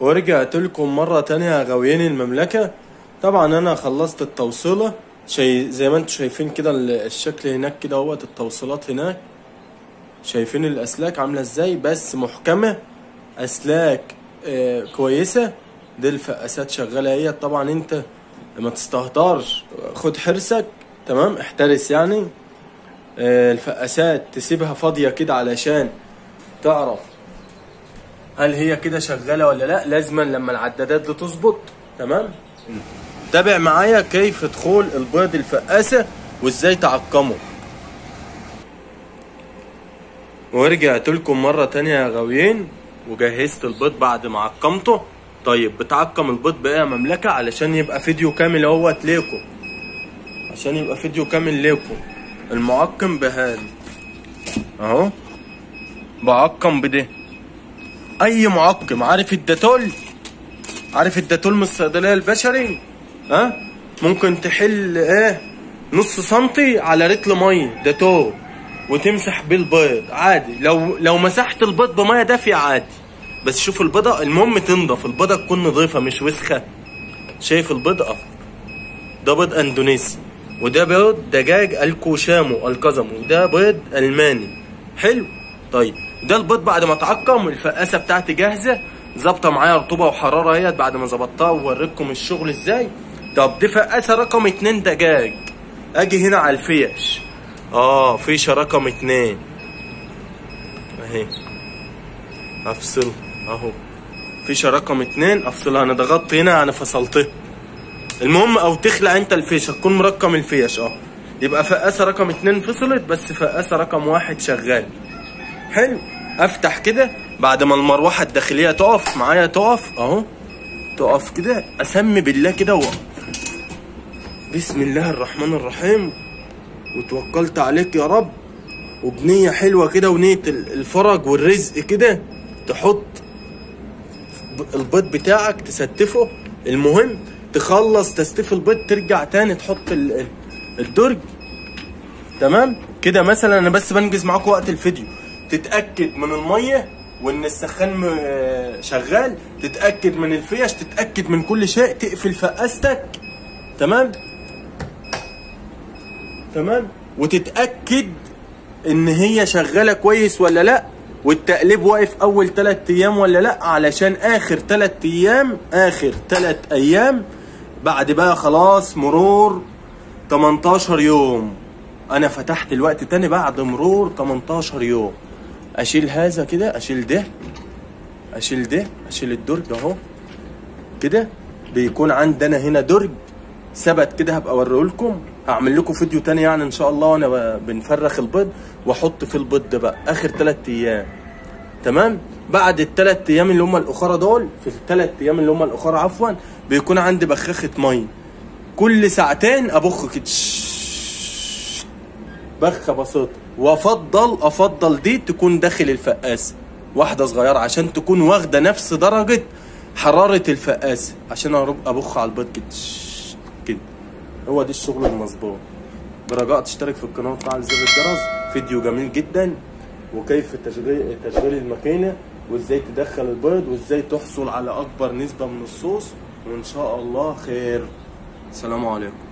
ورجعت لكم مرة تانية يا غاويين المملكة طبعا انا خلصت التوصيلة شي زي ما انتم شايفين كده ال- الشكل هناك كده اهوت التوصيلات هناك شايفين الاسلاك عاملة ازاي بس محكمة اسلاك آه كويسة دي الفقاسات شغالة هي طبعا انت ما تستهترش خد حرصك تمام احترس يعني آه الفقاسات تسيبها فاضية كده علشان تعرف هل هي كده شغاله ولا لا لازما لما العدادات دي تظبط تمام تابع معايا كيف دخول البيض الفقاسه وازاي تعقمه ورجعت لكم مره تانية يا غاويين وجهزت البيض بعد ما عقمته طيب بتعقم البيض بايه يا مملكه علشان يبقى فيديو كامل اهوت ليكم عشان يبقى فيديو كامل ليكم المعقم بهذا اهو بعقم بده اي معقم عارف الداتول عارف الداتول من الصيدليه البشري ها ممكن تحل ايه نص سنتي على رتل ميه داتول وتمسح بيه البيض عادي لو لو مسحت البيض بميه دافيه عادي بس شوف البيضه المهم تنضف البيضه تكون نظيفه مش وسخه شايف البيضه ده بيض اندونيسي وده بيض دجاج الكوشامو الكظمو وده بيض الماني حلو طيب ده البيض بعد ما اتعقم الفقاسه بتاعتي جاهزه ظابطه معايا رطوبه وحراره اهيت بعد ما ظبطتها ووريتكم الشغل ازاي طب دي فقاسه رقم اتنين دجاج اجي هنا على الفيش اه فيشه رقم اتنين اهي افصل اهو فيشه رقم اتنين افصلها انا ضغطت هنا انا فصلتها المهم او تخلع انت الفيشه تكون مرقم الفيش اه يبقى فقاسه رقم اتنين فصلت بس فقاسه رقم واحد شغال حلو افتح كده بعد ما المروحه الداخليه تقف معايا تقف اهو تقف كده اسمي بالله كده و... بسم الله الرحمن الرحيم وتوكلت عليك يا رب وبنية حلوة كده ونية ال- الفرج والرزق كده تحط ب- البيض بتاعك تستفه المهم تخلص تستف البيض ترجع تاني تحط ال- ال- الدرج تمام كده مثلا انا بس بنجز معاكم وقت الفيديو تتاكد من الميه وان السخان م- شغال تتاكد من الفيش تتاكد من كل شيء تقفل فقاستك تمام تمام وتتاكد ان هي شغاله كويس ولا لا والتقليب واقف اول 3 ايام ولا لا علشان اخر 3 ايام اخر 3 ايام بعد بقى خلاص مرور 18 يوم انا فتحت الوقت تاني بعد مرور 18 يوم اشيل هذا كده اشيل ده اشيل ده اشيل الدرج اهو كده بيكون عندنا هنا درج ثبت كده هبقى اوريه لكم هعمل لكم فيديو تاني يعني ان شاء الله وانا ب- بنفرخ البيض واحط في البيض ده بقى اخر 3 ايام تمام بعد الثلاث ايام اللي هم الاخرى دول في الثلاث ايام اللي هم الاخرى عفوا بيكون عندي بخاخه ميه كل ساعتين ابخ كده شش. بخه بسيطه وافضل افضل دي تكون داخل الفقاسه واحده صغيره عشان تكون واخده نفس درجه حراره الفقاسه عشان أرب- ابخ على البيض كده شش. كده هو ده الشغل المظبوط برجاء تشترك في القناه وتفعل زر الجرس فيديو جميل جدا وكيف تشغيل تشغيل الماكينه وازاي تدخل البيض وازاي تحصل على اكبر نسبه من الصوص وان شاء الله خير السلام عليكم